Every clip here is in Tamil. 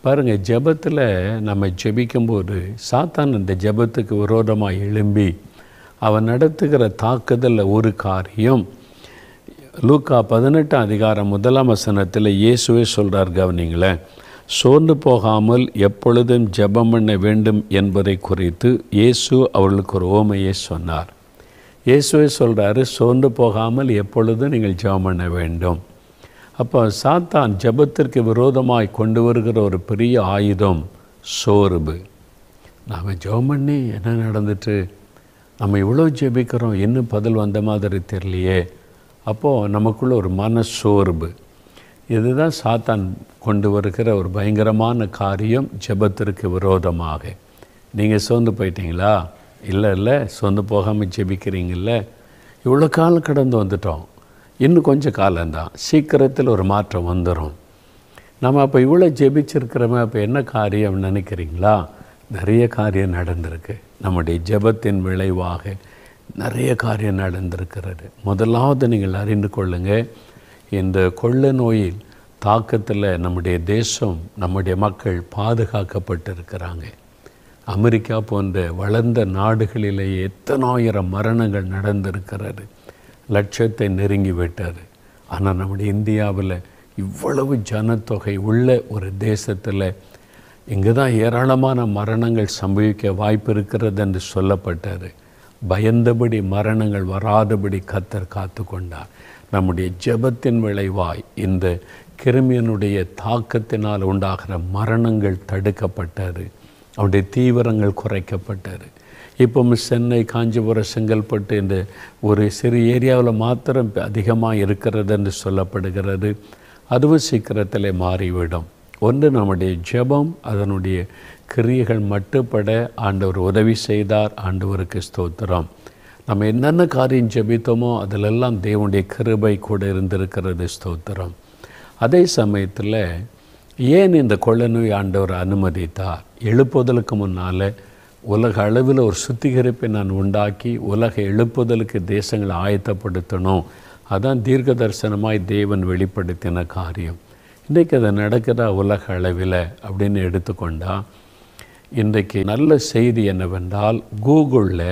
பாருங்கள் ஜெபத்தில் நம்ம ஜெபிக்கும்போது சாத்தான் இந்த ஜெபத்துக்கு விரோதமாக எழும்பி அவன் நடத்துகிற தாக்குதலில் ஒரு காரியம் லூக்கா பதினெட்டாம் அதிகாரம் முதலாம் வசனத்தில் இயேசுவே சொல்கிறார் கவனிங்களேன் சோர்ந்து போகாமல் எப்பொழுதும் ஜெபம் பண்ண வேண்டும் என்பதை குறித்து இயேசு அவர்களுக்கு ஒரு ஓமையை சொன்னார் இயேசுவே சொல்கிறாரு சோர்ந்து போகாமல் எப்பொழுதும் நீங்கள் ஜெபம் பண்ண வேண்டும் அப்போ சாத்தான் ஜெபத்திற்கு விரோதமாய் கொண்டு வருகிற ஒரு பெரிய ஆயுதம் சோர்வு நாம் ஜெபம் பண்ணி என்ன நடந்துட்டு நம்ம இவ்வளோ ஜெபிக்கிறோம் இன்னும் பதில் வந்த மாதிரி தெரியலையே அப்போது நமக்குள்ள ஒரு மன சோர்வு இதுதான் சாத்தான் கொண்டு வருகிற ஒரு பயங்கரமான காரியம் ஜெபத்திற்கு விரோதமாக நீங்கள் சோர்ந்து போயிட்டீங்களா இல்லை இல்லை சோர்ந்து போகாமல் ஜெபிக்கிறீங்கல்ல இவ்வளோ காலம் கடந்து வந்துட்டோம் இன்னும் கொஞ்சம் காலம்தான் சீக்கிரத்தில் ஒரு மாற்றம் வந்துடும் நம்ம அப்போ இவ்வளோ ஜெபிச்சிருக்கிறோமே அப்போ என்ன காரியம் நினைக்கிறீங்களா நிறைய காரியம் நடந்திருக்கு நம்முடைய ஜெபத்தின் விளைவாக நிறைய காரியம் நடந்திருக்கிறது முதலாவது நீங்கள் அறிந்து கொள்ளுங்க இந்த கொள்ள நோயில் தாக்கத்தில் நம்முடைய தேசம் நம்முடைய மக்கள் பாதுகாக்கப்பட்டிருக்கிறாங்க அமெரிக்கா போன்ற வளர்ந்த நாடுகளிலேயே எத்தனாயிரம் மரணங்கள் நடந்திருக்கிறது லட்சத்தை நெருங்கி விட்டார் ஆனால் நம்முடைய இந்தியாவில் இவ்வளவு ஜனத்தொகை உள்ள ஒரு தேசத்தில் இங்கே தான் ஏராளமான மரணங்கள் சம்பவிக்க வாய்ப்பு இருக்கிறது என்று சொல்லப்பட்டார் பயந்தபடி மரணங்கள் வராதபடி கத்தர் காத்து கொண்டார் நம்முடைய ஜெபத்தின் விளைவாய் இந்த கிருமியனுடைய தாக்கத்தினால் உண்டாகிற மரணங்கள் தடுக்கப்பட்டது அவருடைய தீவிரங்கள் குறைக்கப்பட்டது இப்போ சென்னை காஞ்சிபுரம் செங்கல்பட்டு இந்த ஒரு சிறு ஏரியாவில் மாத்திரம் அதிகமாக இருக்கிறது என்று சொல்லப்படுகிறது அதுவும் சீக்கிரத்தில் மாறிவிடும் ஒன்று நம்முடைய ஜெபம் அதனுடைய கிரியைகள் மட்டுப்பட ஆண்டவர் உதவி செய்தார் ஆண்டவருக்கு ஸ்தோத்திரம் நம்ம என்னென்ன காரியம் ஜெபித்தோமோ அதிலெல்லாம் தேவனுடைய கிருபை கூட இருந்திருக்கிறது ஸ்தோத்திரம் அதே சமயத்தில் ஏன் இந்த கொள்ள நோய் ஆண்டவர் அனுமதித்தார் எழுப்புதலுக்கு முன்னால் உலக அளவில் ஒரு சுத்திகரிப்பை நான் உண்டாக்கி உலக எழுப்புதலுக்கு தேசங்களை ஆயத்தப்படுத்தணும் அதான் தீர்க்க தரிசனமாய் தேவன் வெளிப்படுத்தின காரியம் இன்றைக்கு அது நடக்குதா உலக அளவில் அப்படின்னு எடுத்துக்கொண்டா இன்றைக்கு நல்ல செய்தி என்னவென்றால் கூகுளில்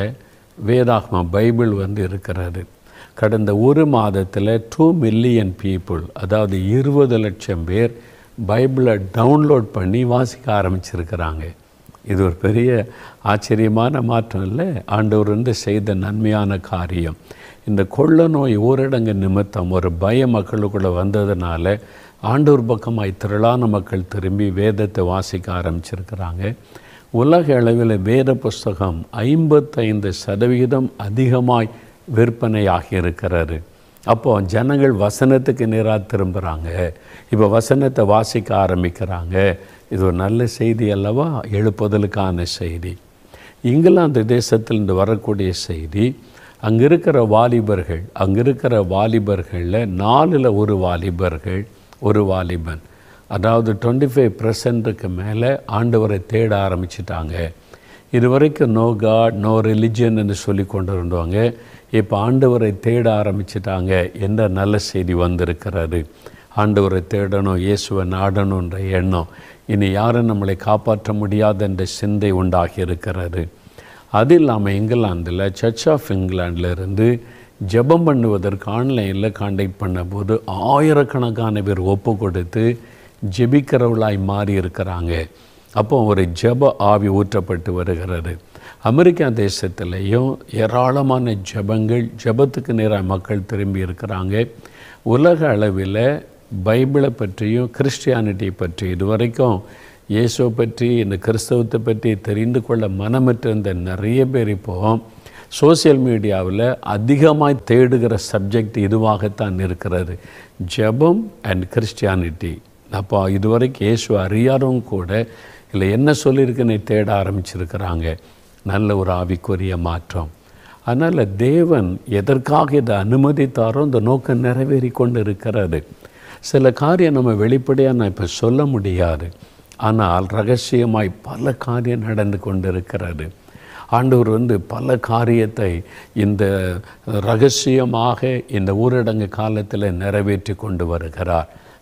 வேதாகம பைபிள் வந்து இருக்கிறது கடந்த ஒரு மாதத்தில் டூ மில்லியன் பீப்புள் அதாவது இருபது லட்சம் பேர் பைபிளை டவுன்லோட் பண்ணி வாசிக்க ஆரம்பிச்சிருக்கிறாங்க இது ஒரு பெரிய ஆச்சரியமான மாற்றம் இல்லை ஆண்டவர் வந்து செய்த நன்மையான காரியம் இந்த கொள்ள நோய் ஊரடங்கு நிமித்தம் ஒரு பய மக்களுக்குள்ளே வந்ததுனால ஆண்டவர் பக்கமாய் திரளான மக்கள் திரும்பி வேதத்தை வாசிக்க ஆரம்பிச்சிருக்கிறாங்க உலக அளவில் வேத புஸ்தகம் ஐம்பத்தைந்து சதவிகிதம் அதிகமாய் விற்பனையாகி இருக்கிறது அப்போது ஜனங்கள் வசனத்துக்கு நேராக திரும்புகிறாங்க இப்போ வசனத்தை வாசிக்க ஆரம்பிக்கிறாங்க இது ஒரு நல்ல செய்தி அல்லவா எழுப்புதலுக்கான செய்தி இங்கிலாந்து தேசத்தில் இருந்து வரக்கூடிய செய்தி அங்கே இருக்கிற வாலிபர்கள் அங்கே இருக்கிற வாலிபர்களில் நாலில் ஒரு வாலிபர்கள் ஒரு வாலிபன் அதாவது டுவெண்ட்டி ஃபைவ் பர்சன்ட்டுக்கு மேலே ஆண்டவரை தேட ஆரம்பிச்சிட்டாங்க இது வரைக்கும் நோ காட் நோ ரிலிஜன் என்று சொல்லி கொண்டு இருந்தவங்க இப்போ ஆண்டவரை தேட ஆரம்பிச்சிட்டாங்க என்ற நல்ல செய்தி வந்திருக்கிறது ஆண்டவரை தேடணும் இயேசுவை நாடணுன்ற எண்ணம் இனி யாரும் நம்மளை காப்பாற்ற முடியாத என்ற சிந்தை உண்டாகி இருக்கிறது அது இல்லாமல் இங்கிலாந்தில் சர்ச் ஆஃப் இங்கிலாண்டில் இருந்து ஜெபம் பண்ணுவதற்கு ஆன்லைனில் காண்டாக்ட் பண்ணும்போது ஆயிரக்கணக்கான பேர் ஒப்பு கொடுத்து ஜெபிக்கிறவளாய் மாறி இருக்கிறாங்க அப்போ ஒரு ஜெப ஆவி ஊற்றப்பட்டு வருகிறது அமெரிக்கா தேசத்திலையும் ஏராளமான ஜெபங்கள் ஜெபத்துக்கு நேராக மக்கள் திரும்பி இருக்கிறாங்க உலக அளவில் பைபிளை பற்றியும் கிறிஸ்டியானிட்டி பற்றி இதுவரைக்கும் இயேசுவை பற்றி இந்த கிறிஸ்தவத்தை பற்றி தெரிந்து கொள்ள மனமற்றிருந்த நிறைய பேர் இப்போ சோசியல் மீடியாவில் அதிகமாக தேடுகிற சப்ஜெக்ட் இதுவாகத்தான் இருக்கிறது ஜெபம் அண்ட் கிறிஸ்டியானிட்டி அப்போ இதுவரைக்கும் இயேசு அறியாதவங்க கூட இல்லை என்ன சொல்லியிருக்குன்னு தேட ஆரம்பிச்சிருக்கிறாங்க நல்ல ஒரு ஆவிக்குரிய மாற்றம் அதனால் தேவன் எதற்காக இதை அனுமதித்தாரோ இந்த நோக்கம் நிறைவேறி கொண்டு இருக்கிறது சில காரியம் நம்ம வெளிப்படையாக நான் இப்போ சொல்ல முடியாது ஆனால் ரகசியமாய் பல காரியம் நடந்து கொண்டு இருக்கிறது ஆண்டவர் வந்து பல காரியத்தை இந்த ரகசியமாக இந்த ஊரடங்கு காலத்தில் நிறைவேற்றி கொண்டு வருகிறார்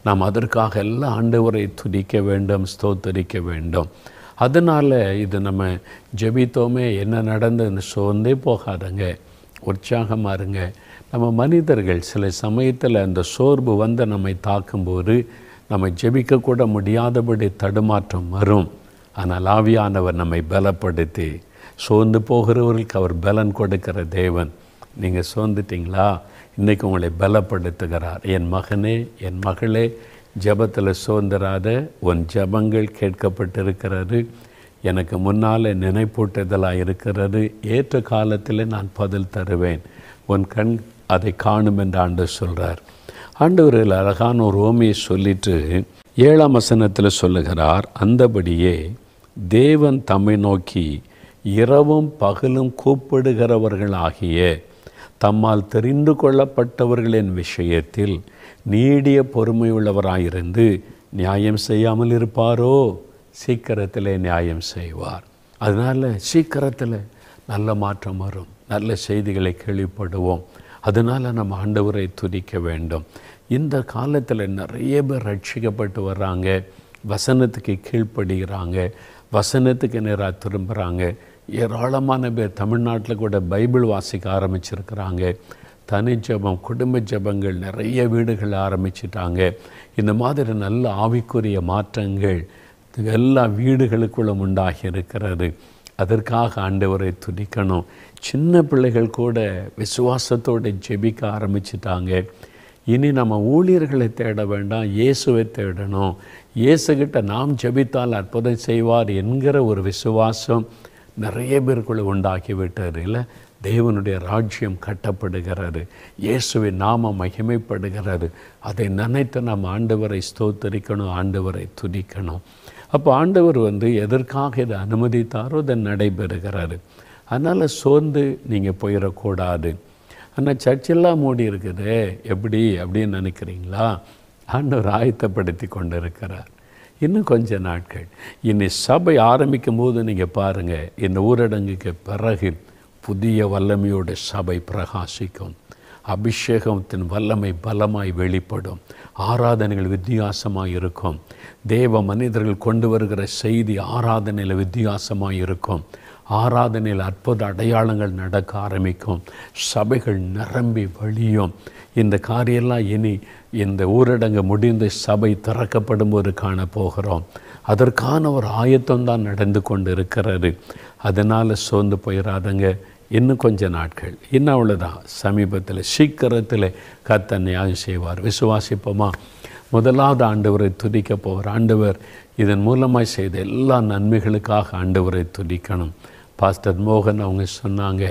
நாம் அதற்காக எல்லாம் ஆண்டவரை துதிக்க வேண்டும் ஸ்தோத்தரிக்க வேண்டும் அதனால் இது நம்ம ஜெபித்தோமே என்ன நடந்ததுன்னு சோர்ந்தே போகாதங்க உற்சாகமாக இருங்க நம்ம மனிதர்கள் சில சமயத்தில் அந்த சோர்வு வந்து நம்மை தாக்கும்போது நம்ம ஜெபிக்கக்கூட முடியாதபடி தடுமாற்றம் வரும் ஆனால் ஆவியானவர் நம்மை பலப்படுத்தி சோர்ந்து போகிறவர்களுக்கு அவர் பலன் கொடுக்கிற தேவன் நீங்கள் சோர்ந்துட்டீங்களா இன்றைக்கி உங்களை பலப்படுத்துகிறார் என் மகனே என் மகளே ஜெபத்தில் சோர்ந்துராத உன் ஜெபங்கள் கேட்கப்பட்டிருக்கிறது எனக்கு முன்னால் நினைப்பூட்டுதலாக இருக்கிறது ஏற்ற காலத்தில் நான் பதில் தருவேன் உன் கண் அதை காணும் என்று ஆண்டு சொல்கிறார் ஆண்டவரில் அழகான ஒரு ஓமையை சொல்லிட்டு ஏழாம் வசனத்தில் சொல்லுகிறார் அந்தபடியே தேவன் தம்மை நோக்கி இரவும் பகலும் கூப்பிடுகிறவர்களாகிய தம்மால் தெரிந்து கொள்ளப்பட்டவர்களின் விஷயத்தில் நீடிய பொறுமையுள்ளவராயிருந்து நியாயம் செய்யாமல் இருப்பாரோ சீக்கிரத்தில் நியாயம் செய்வார் அதனால் சீக்கிரத்தில் நல்ல மாற்றம் வரும் நல்ல செய்திகளை கேள்விப்படுவோம் அதனால் நம்ம ஆண்டவரை துதிக்க வேண்டும் இந்த காலத்தில் நிறைய பேர் ரட்சிக்கப்பட்டு வர்றாங்க வசனத்துக்கு கீழ்ப்படுகிறாங்க வசனத்துக்கு நேராக திரும்புகிறாங்க ஏராளமான பேர் தமிழ்நாட்டில் கூட பைபிள் வாசிக்க ஆரம்பிச்சிருக்கிறாங்க தனி ஜபம் குடும்ப ஜபங்கள் நிறைய வீடுகள் ஆரம்பிச்சிட்டாங்க இந்த மாதிரி நல்ல ஆவிக்குரிய மாற்றங்கள் எல்லா வீடுகளுக்குள்ளும் உண்டாகி இருக்கிறது அதற்காக ஆண்டவரை துதிக்கணும் சின்ன பிள்ளைகள் கூட விசுவாசத்தோடு ஜெபிக்க ஆரம்பிச்சிட்டாங்க இனி நம்ம ஊழியர்களை தேட வேண்டாம் இயேசுவை தேடணும் இயேசுகிட்ட நாம் ஜெபித்தால் அற்புதம் செய்வார் என்கிற ஒரு விசுவாசம் நிறைய பேருக்குள்ள உண்டாக்கி விட்டார் இல்லை தேவனுடைய ராஜ்யம் கட்டப்படுகிறது இயேசுவின் நாமம் மகிமைப்படுகிறது அதை நினைத்து நம்ம ஆண்டவரை ஸ்தோத்தரிக்கணும் ஆண்டவரை துதிக்கணும் அப்போ ஆண்டவர் வந்து எதற்காக இதை அனுமதித்தாரோ அதை நடைபெறுகிறாரு அதனால் சோர்ந்து நீங்கள் போயிடக்கூடாது ஆனால் சர்ச்செல்லாம் மூடி இருக்குது எப்படி அப்படின்னு நினைக்கிறீங்களா ஆண்டவர் ஆயத்தப்படுத்தி கொண்டு இருக்கிறார் இன்னும் கொஞ்ச நாட்கள் இனி சபை ஆரம்பிக்கும் போது நீங்கள் பாருங்கள் இந்த ஊரடங்குக்கு பிறகு புதிய வல்லமையோட சபை பிரகாசிக்கும் அபிஷேகத்தின் வல்லமை பலமாய் வெளிப்படும் ஆராதனைகள் வித்தியாசமாக இருக்கும் தேவ மனிதர்கள் கொண்டு வருகிற செய்தி ஆராதனையில் வித்தியாசமாக இருக்கும் ஆராதனையில் அற்புத அடையாளங்கள் நடக்க ஆரம்பிக்கும் சபைகள் நிரம்பி வழியும் இந்த காரியெல்லாம் இனி இந்த ஊரடங்கு முடிந்து சபை திறக்கப்படும் போது காணப்போகிறோம் அதற்கான ஒரு ஆயத்தம் தான் நடந்து கொண்டு இருக்கிறது அதனால் சோர்ந்து போயிடாதங்க இன்னும் கொஞ்ச நாட்கள் இன்னும் அவ்வளோதான் சமீபத்தில் சீக்கிரத்தில் கத்த நியாயம் செய்வார் விசுவாசிப்போமா முதலாவது ஆண்டவரை துதிக்க போகிற ஆண்டவர் இதன் மூலமாக செய்த எல்லா நன்மைகளுக்காக ஆண்டவரை துதிக்கணும் பாஸ்டர் மோகன் அவங்க சொன்னாங்க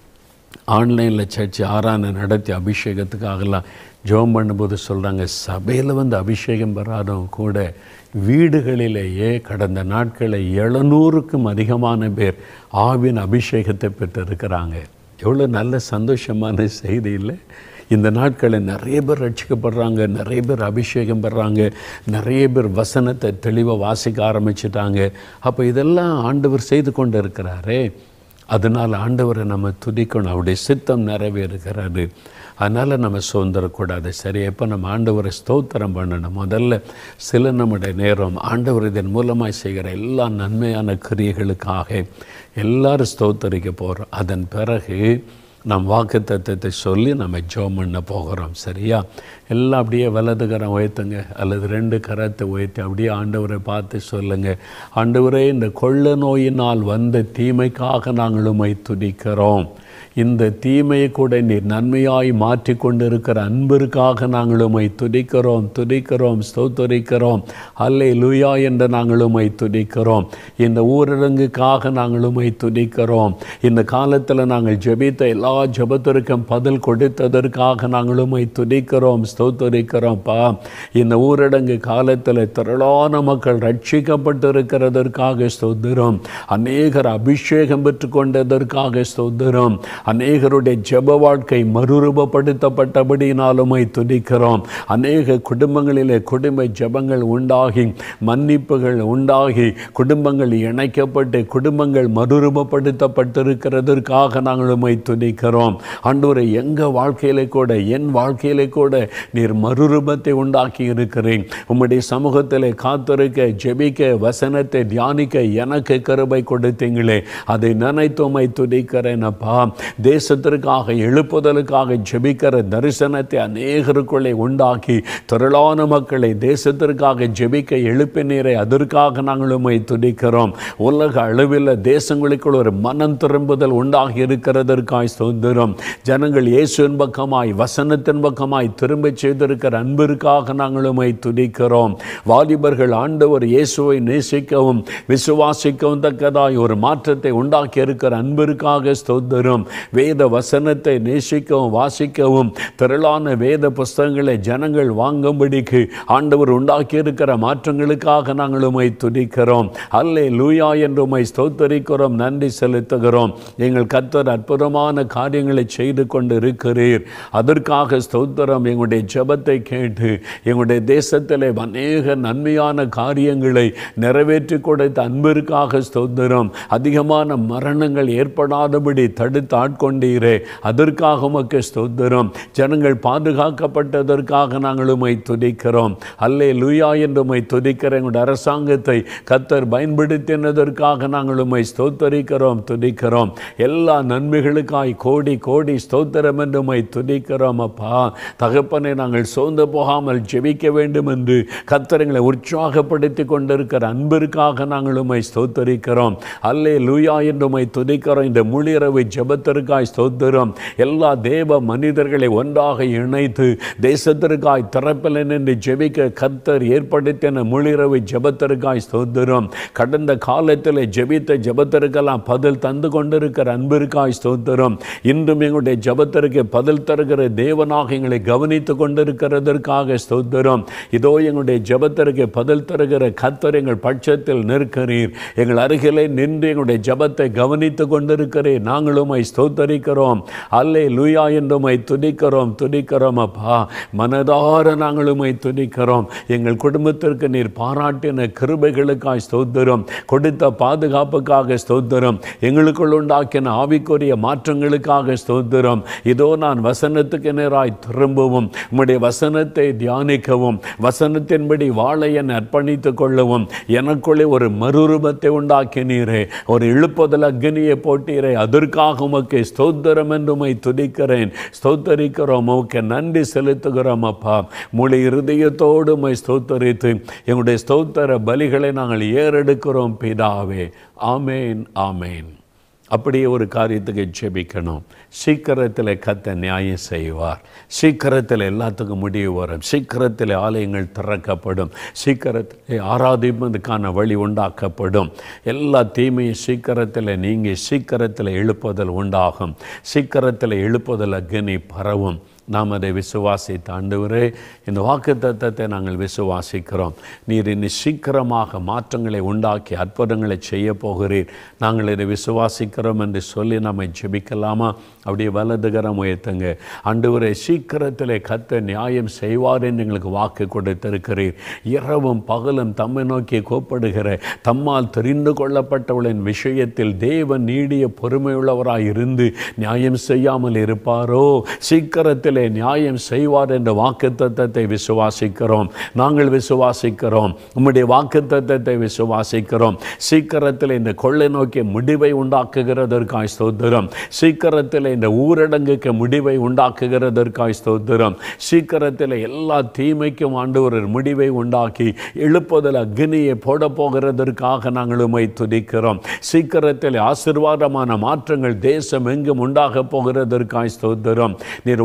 ஆன்லைனில் சர்ச்சு ஆறான நடத்தி அபிஷேகத்துக்காகலாம் ஜெபம் பண்ணும்போது சொல்கிறாங்க சபையில் வந்து அபிஷேகம் பெறாதவங்க கூட வீடுகளிலேயே கடந்த நாட்களில் எழுநூறுக்கும் அதிகமான பேர் ஆவின் அபிஷேகத்தை பெற்றிருக்கிறாங்க எவ்வளோ நல்ல சந்தோஷமான செய்தி இல்லை இந்த நாட்களில் நிறைய பேர் ரட்சிக்கப்படுறாங்க நிறைய பேர் அபிஷேகம் பெறாங்க நிறைய பேர் வசனத்தை தெளிவாக வாசிக்க ஆரம்பிச்சிட்டாங்க அப்போ இதெல்லாம் ஆண்டவர் செய்து கொண்டு இருக்கிறாரே அதனால் ஆண்டவரை நம்ம துதிக்கணும் அவருடைய சித்தம் நிறைவேறுகிறது அதனால் நம்ம சுதந்திரக்கூடாது சரி எப்போ நம்ம ஆண்டவரை ஸ்தோத்திரம் பண்ணணும் முதல்ல சில நம்முடைய நேரம் ஆண்டவர் இதன் மூலமாக செய்கிற எல்லா நன்மையான கிரியைகளுக்காக எல்லாரும் ஸ்தோத்தரிக்க போகிறோம் அதன் பிறகு நம் வாக்கு தத்துவத்தை சொல்லி நம்ம ஜோம் பண்ண போகிறோம் சரியா எல்லாம் அப்படியே வலதுகரம் உயர்த்துங்க அல்லது ரெண்டு கரத்தை உயர்த்தி அப்படியே ஆண்டவரை பார்த்து சொல்லுங்கள் ஆண்டவரே இந்த கொள்ள நோயினால் வந்த தீமைக்காக நாங்கள் உமை துதிக்கிறோம் இந்த தீமையை கூட நீர் நன்மையாய் மாற்றி கொண்டிருக்கிற அன்பிற்காக நாங்கள் உமை துதிக்கிறோம் துதிக்கிறோம் ஸ்தோத்தரிக்கிறோம் அல்லே லுயா என்று நாங்கள் உமை துதிக்கிறோம் இந்த ஊரடங்குக்காக நாங்கள் உமை துதிக்கிறோம் இந்த காலத்தில் நாங்கள் ஜெபித்த எல்லா ஜெபத்திற்கும் பதில் கொடுத்ததற்காக நாங்கள் உமை துதிக்கிறோம் ஸ்தோத்தரிக்கிறோம்ப்பா இந்த ஊரடங்கு காலத்தில் திரளான மக்கள் ரட்சிக்கப்பட்டிருக்கிறதற்காக ஸ்தோத்திரம் அநேகர் அபிஷேகம் பெற்றுக்கொண்டதற்காக ஸ்தோத்திரம் அநேகருடைய ஜெப வாழ்க்கை மறுரூபப்படுத்தப்பட்டபடியினால் உம்மை துதிக்கிறோம் அநேக குடும்பங்களிலே குடும்ப ஜெபங்கள் உண்டாகி மன்னிப்புகள் உண்டாகி குடும்பங்கள் இணைக்கப்பட்டு குடும்பங்கள் மறுரூபப்படுத்தப்பட்டிருக்கிறதற்காக நாங்கள் உம்மை துதிக்கிறோம் ஆண்டவரை எங்கள் வாழ்க்கையிலே கூட என் வாழ்க்கையிலே கூட நீர் மறுரூபத்தை உண்டாக்கி இருக்கிறேன் உம்முடைய சமூகத்திலே காத்திருக்க ஜெபிக்க வசனத்தை தியானிக்க எனக்கு கருபை கொடுத்தீங்களே அதை நினைத்து உம்மை துதிக்கிறேன் அப்பா தேசத்திற்காக எழுப்புதலுக்காக ஜெபிக்கிற தரிசனத்தை அநேகருக்குள்ளே உண்டாக்கி திரளான மக்களை தேசத்திற்காக ஜெபிக்க எழுப்பினீரை அதற்காக நாங்கள் உம்மை துதிக்கிறோம் உலக அளவில் தேசங்களுக்குள் ஒரு மனம் திரும்புதல் உண்டாகி இருக்கிறதற்காய் சுதந்திரம் ஜனங்கள் இயேசுவின் பக்கமாய் வசனத்தின் பக்கமாய் திரும்பச் செய்திருக்கிற அன்பிற்காக நாங்கள் உம்மை துதிக்கிறோம் வாலிபர்கள் ஆண்டவர் இயேசுவை நேசிக்கவும் விசுவாசிக்கவும் தக்கதாய் ஒரு மாற்றத்தை உண்டாக்கி இருக்கிற அன்பிற்காக ஸ்தோத்திரம் வேத வசனத்தை நேசிக்கவும் வாசிக்கவும் திரளான வேத புஸ்தகங்களை ஜனங்கள் வாங்கும்படிக்கு ஆண்டவர் உண்டாக்கி இருக்கிற மாற்றங்களுக்காக நாங்கள் உம்மை துதிக்கிறோம் அல்லே லூயா என்று உம்மை ஸ்தோத்தரிக்கிறோம் நன்றி செலுத்துகிறோம் எங்கள் கர்த்தர் அற்புதமான காரியங்களை செய்து கொண்டு இருக்கிறீர் அதற்காக ஸ்தோத்திரம் எங்களுடைய ஜெபத்தை கேட்டு எங்களுடைய தேசத்திலே அநேக நன்மையான காரியங்களை நிறைவேற்றி கொடுத்த அன்பிற்காக ஸ்தோத்திரம் அதிகமான மரணங்கள் ஏற்படாதபடி தடுத்து ஆட்கொண்டீரே அதற்காக உமக்கு ஸ்தோத்திரம் ஜனங்கள் பாதுகாக்கப்பட்டதற்காக நாங்கள் உம்மை துதிக்கிறோம் அல்லே லூயா என்று உம்மை துதிக்கிற எங்களுடைய அரசாங்கத்தை கத்தர் பயன்படுத்தினதற்காக நாங்கள் உம்மை ஸ்தோத்தரிக்கிறோம் துதிக்கிறோம் எல்லா நன்மைகளுக்காய் கோடி கோடி ஸ்தோத்திரம் என்று உம்மை துதிக்கிறோம் அப்பா தகப்பனை நாங்கள் சோர்ந்து போகாமல் ஜெபிக்க வேண்டும் என்று கத்தரங்களை உற்சாகப்படுத்தி கொண்டிருக்கிற அன்பிற்காக நாங்கள் உம்மை ஸ்தோத்தரிக்கிறோம் அல்லே லூயா என்று உம்மை துதிக்கிறோம் இந்த முழிரவு ஜெபத்திற்காய் ஸ்தோத்திரம் எல்லா தேவ மனிதர்களை ஒன்றாக இணைத்து தேசத்திற்காய் திறப்பில் நின்று ஜெபிக்க கத்தர் ஏற்படுத்தின முழிரவு ஜெபத்திற்காய் ஸ்தோத்திரம் கடந்த காலத்தில் ஜெபித்த ஜெபத்திற்கெல்லாம் பதில் தந்து கொண்டிருக்கிற அன்பிற்காய் ஸ்தோத்திரம் இன்றும் எங்களுடைய ஜெபத்திற்கு பதில் தருகிற தேவனாக எங்களை கவனித்து கொண்டிருக்கிறதற்காக ஸ்தோத்திரம் இதோ எங்களுடைய ஜெபத்திற்கு பதில் தருகிற கத்தர் எங்கள் பட்சத்தில் நிற்கிறீர் எங்கள் அருகிலே நின்று எங்களுடைய ஜெபத்தை கவனித்து கொண்டிருக்கிறீர் நாங்களும் உம்மை ஸ்தோத்தரிக்கிறோம் அல்லே லூயா என்று உம்மை துதிக்கிறோம் துதிக்கிறோம் அப்பா மனதார நாங்கள் உம்மை துதிக்கிறோம் எங்கள் குடும்பத்திற்கு நீர் பாராட்டின கிருபைகளுக்காய் ஸ்தோத்திரம் கொடுத்த பாதுகாப்புக்காக ஸ்தோத்திரம் எங்களுக்குள் உண்டாக்கின ஆவிக்குரிய மாற்றங்களுக்காக ஸ்தோத்திரம் இதோ நான் வசனத்துக்கு நேராய் திரும்பவும் உம்முடைய வசனத்தை தியானிக்கவும் வசனத்தின்படி வாழ என்னை அர்ப்பணித்துக் கொள்ளவும் எனக்குள்ளே ஒரு மறுரூபத்தை உண்டாக்கினீரே ஒரு இழுப்புதல் அக்னியை போட்டீரே அதற்காக உமக்கு ஸ்தோத்திரம் என்று உம்மை துதிக்கிறேன் ஸ்தோத்தரிக்கிறோம் உமக்கு நன்றி செலுத்துகிறோம் அப்பா முழு இருதயத்தோடு உம்மை ஸ்தோத்தரித்து எங்களுடைய ஸ்தோத்திர பலிகளை நாங்கள் ஏறெடுக்கிறோம் பிதாவே ஆமேன் ஆமேன் அப்படியே ஒரு காரியத்துக்கு ஜெபிக்கணும் சீக்கிரத்தில் கத்த நியாயம் செய்வார் சீக்கிரத்தில் எல்லாத்துக்கும் முடிவு வரும் சீக்கிரத்தில் ஆலயங்கள் திறக்கப்படும் சீக்கிரத்தில் ஆராதிப்பதற்கான வழி உண்டாக்கப்படும் எல்லா தீமையும் சீக்கிரத்தில் நீங்கி சீக்கிரத்தில் எழுப்புதல் உண்டாகும் சீக்கிரத்தில் எழுப்புதல் அக்னி பரவும் நாம் அதை விசுவாசித்து ஆண்டவரே இந்த வாக்கு தத்தத்தை நாங்கள் விசுவாசிக்கிறோம் நீர் இன்னும் சீக்கிரமாக மாற்றங்களை உண்டாக்கி அற்புதங்களை செய்ய போகிறீர் நாங்கள் இதை விசுவாசிக்கிறோம் என்று சொல்லி நம்மை ஜெபிக்கலாமா அப்படியே வலதுகரம் உயர்த்துங்க ஆண்டவரே சீக்கிரத்திலே கத்த நியாயம் செய்வார் என்று எங்களுக்கு வாக்கு கொடுத்திருக்கிறீர் இரவும் பகலும் தம்மை நோக்கி கோப்படுகிற தம்மால் தெரிந்து கொள்ளப்பட்டவளின் விஷயத்தில் தேவன் நீடிய பொறுமையுள்ளவராய் இருந்து நியாயம் செய்யாமல் இருப்பாரோ சீக்கிரத்திலே நியாயம் செய்வார் என்ற வாக்கு தத்தத்தை விசுவாசிக்கிறோம் நாங்கள் விசுவாசிக்கிறோம் உம்முடைய வாக்கு தத்தத்தை விசுவாசிக்கிறோம் சீக்கிரத்தில் இந்த கொள்ளை நோக்கி முடிவை உண்டாக்குகிறதற்காய் ஸ்தோத்திரம் சீக்கிரத்தில் இந்த ஊரடங்குக்கு முடிவை உண்டாக்குகிறதற்காய் ஸ்தோத்திரம் சீக்கிரத்தில் எல்லா தீமைக்கும் ஆண்டு ஒரு முடிவை உண்டாக்கி எழுப்புதல் அக்னியை போட போகிறதற்காக நாங்கள் உம்மை துதிக்கிறோம் சீக்கிரத்தில் ஆசிர்வாதமான மாற்றங்கள் தேசம் எங்கும் உண்டாக போகிறதற்காய் ஸ்தோத்திரம் நீர் வாக்கு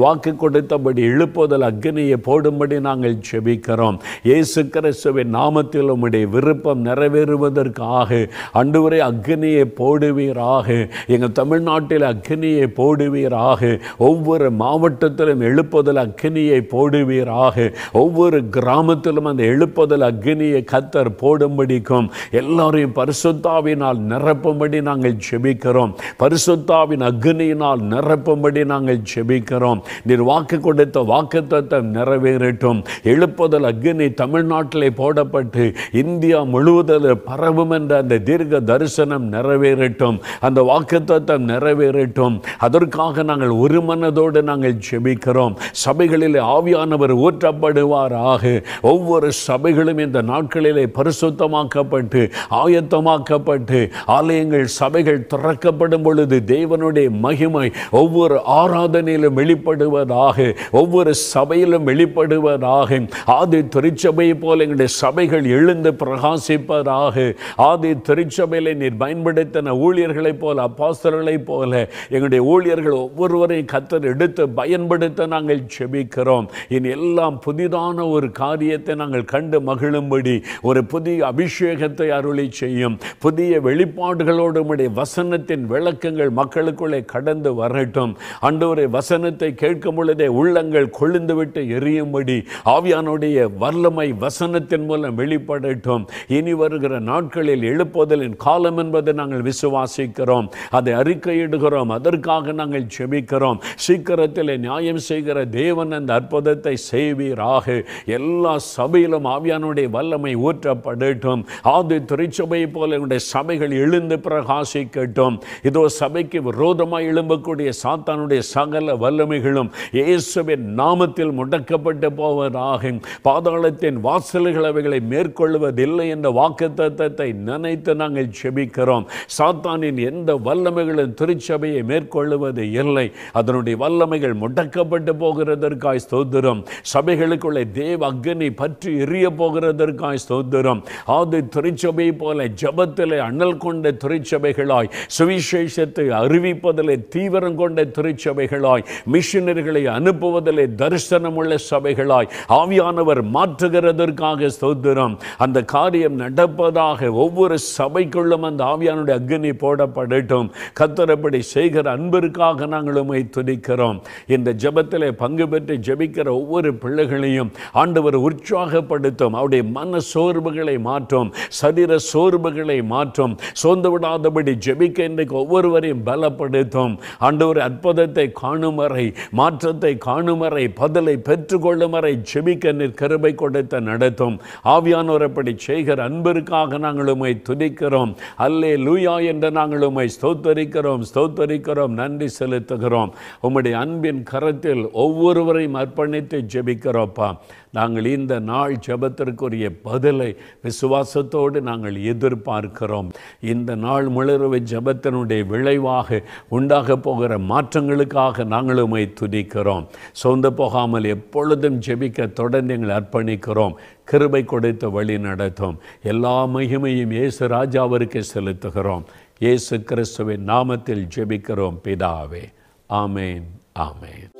கொடுத்தபடி எழுப்புதல் அக்னியை போடும்படி நாங்கள் ஜெபிக்கிறோம் இயேசு கிறிஸ்துவின் நாமத்தில் உம்முடைய விருப்பம் நிறைவேறுவதற்காக அன்றுவரை அக்னியை போடுவீராக எங்கள் தமிழ்நாட்டில் அக்னியை போடுவீராக ஒவ்வொரு மாவட்டத்திலும் எழுப்புதல் அக்னியை போடுவீராக ஒவ்வொரு கிராமத்திலும் அந்த எழுப்புதல் அக்னியை கத்தர் போடும்படிக்கும் எல்லாரையும் பரிசுத்தாவினால் நிரப்பும்படி நாங்கள் ஜெபிக்கிறோம் பரிசுத்தாவின் அக்னியினால் நிரப்பும்படி நாங்கள் ஜெபிக்கிறோம் நீர் வாக்கு கொடுத்த வாக்குத்தத்தம் நிறைவேறட்டும் எழுப்புதல் அக்னி தமிழ்நாட்டிலே போடப்பட்டு இந்தியா முழுவதில் பரவும் என்ற அந்த தீர்க்க தரிசனம் நிறைவேறட்டும் அந்த வாக்குத்தத்தம் நிறைவேறட்டும் அதற்காக நாங்கள் ஒரு மனதோடு நாங்கள் ஜெபிக்கிறோம் சபைகளிலே ஆவியானவர் ஊற்றப்படுவாராக ஒவ்வொரு சபைகளும் இந்த நாட்களிலே பரிசுத்தமாக்கப்பட்டு ஆயத்தமாக்கப்பட்டு ஆலயங்கள் சபைகள் திறக்கப்படும் பொழுது தேவனுடைய மகிமை ஒவ்வொரு ஆராதனையிலும் வெளிப்படுவதாக ஒவ்வொரு சபையிலும் வெளிப்படுவதாக ஆதி திருச்சபை போல எங்களுடைய சபைகள் எழுந்து பிரகாசிப்பதாக ஆதி திருச்சபையில நீர் பயன்படுத்தின ஊழியர்களைப் போல அப்பாஸ்தர்களைப் போல எங்களுடைய ஊழியர்கள் ஒவ்வொருவரையும் கத்தர் எடுத்து பயன்படுத்த நாங்கள் செபிக்கிறோம் இனி எல்லாம் புதிதான ஒரு காரியத்தை நாங்கள் கண்டு மகிழும்படி ஒரு புதிய அபிஷேகத்தை அருளி செய்யும் புதிய வெளிப்பாடுகளோடு உம்முடைய வசனத்தின் விளக்கங்கள் மக்களுக்குள்ளே கடந்து வரட்டும் அன்றொரு வசனத்தை கேட்கும் பொழுதே உள்ளங்கள் கொழுந்துவிட்டு எரியும்படி ஆவியானுடைய வல்லமை வசனத்தின் மூலம் வெளிப்படட்டும் இனி வருகிற நாட்களில் எழுப்புதலின் காலம் என்பதை நாங்கள் விசுவாசிக்கிறோம் அதை அறிக்கையிடுகிறோம் அதற்காக நாங்கள் செபிக்கிறோம் சீக்கிரத்தில் நியாயம் செய்கிற தேவன் அந்த அற்புதத்தை செய்வீராக எல்லா சபையிலும் ஆவியானுடைய வல்லமை ஊற்றப்படட்டும் ஆதி திருச்சபை போல என்னுடைய சபைகள் எழுந்து பிரகாசிக்கட்டும் இதோ சபைக்கு விரோதமாக எழும்பக்கூடிய சாத்தானுடைய சகல வல்லமைகளும் இயேசுவின் நாமத்தில் முடக்கப்பட்டு போவதாக பாதாளத்தின் வாசல்கள் அவைகளை மேற்கொள்வதில்லை என்ற வாக்குத்தத்தத்தை நினைத்து நாங்கள் செபிக்கிறோம் சாத்தானின் எந்த வல்லமைகளும் திருச்சபையை மேற்கொள்வது இல்லை அதனுடைய வல்லமைகள் முடக்கப்பட்டு போகிறதற்காய் ஸ்தோத்திரம் சபைகளுக்குள்ளே தேவ அக்னி பற்றி எரிய போகிறதற்காய் ஸ்தோத்திரம் ஆதி திருச்சபை போல ஜபத்திலே அனல் கொண்ட திருச்சபைகளாய் சுவிசேஷத்தை அறிவிப்பதிலே தீவிரம் கொண்ட திருச்சபைகளாய் மிஷினர்களை அனுப்புவதிலே தரிசனமுள்ள சபைகளாய் ஆவியானவர் மாற்றுகிறதற்காக ஸ்தோத்திரம் அந்த காரியம் நடப்பதாக ஒவ்வொரு சபைக்குள்ளும் அந்த ஆவியானுடைய அக்னி போடப்படட்டும் கத்தரப்படி செய்கிற அன்பிற்காக நாங்கள் உம்மை துதிக்கிறோம் இந்த ஜெபத்திலே பங்கு பெற்று ஜெபிக்கிற ஒவ்வொரு பிள்ளைகளையும் ஆண்டவர் உற்சாகப்படுத்தும் அவருடைய மன சோர்வுகளை மாற்றும் சரீர சோர்வுகளை மாற்றும் சோர்ந்து விடாதபடி ஜெபிக்க இன்றைக்கு ஒவ்வொருவரையும் பலப்படுத்தும் ஆண்டவர் அற்புதத்தை காணும் வரை மாற்றத்தை காணும் வரை பதிலை பெற்றுக்கொள்ளும் வரை ஜெபிக்க நீர் கிருபை கொடுத்த நடத்தும் ஆவியானோர் அப்படி செய்கிற அன்பிற்காக நாங்கள் உம்மை துதிக்கிறோம் அல்லே லூயா என்று நாங்கள் உம்மை ஸ்தோத்தரிக்கிறோம் ஸ்தோத்தரிக்கிறோம் நன்றி செலுத்துகிறோம் உம்முடைய அன்பின் கரத்தில் ஒவ்வொருவரையும் அர்ப்பணித்து ஜெபிக்கிறோப்பா நாங்கள் இந்த நாள் ஜெபத்திற்குரிய பதிலை விசுவாசத்தோடு நாங்கள் எதிர்பார்க்கிறோம் இந்த நாள் முழுவதும் ஜெபத்தினுடைய விளைவாக உண்டாக போகிற மாற்றங்களுக்காக நாங்கள் உம்மை துதிக்கிறோம் சொந்த போகாமல் எப்பொழுதும் ஜெபிக்க தொடர்ந்து எங்களை அர்ப்பணிக்கிறோம் கிருபை கொடுத்து வழி நடத்தும் எல்லா மகிமையும் இயேசு ராஜாவிற்கு செலுத்துகிறோம் இயேசு கிறிஸ்துவின் நாமத்தில் ஜெபிக்கிறோம் பிதாவே ஆமேன் ஆமேன்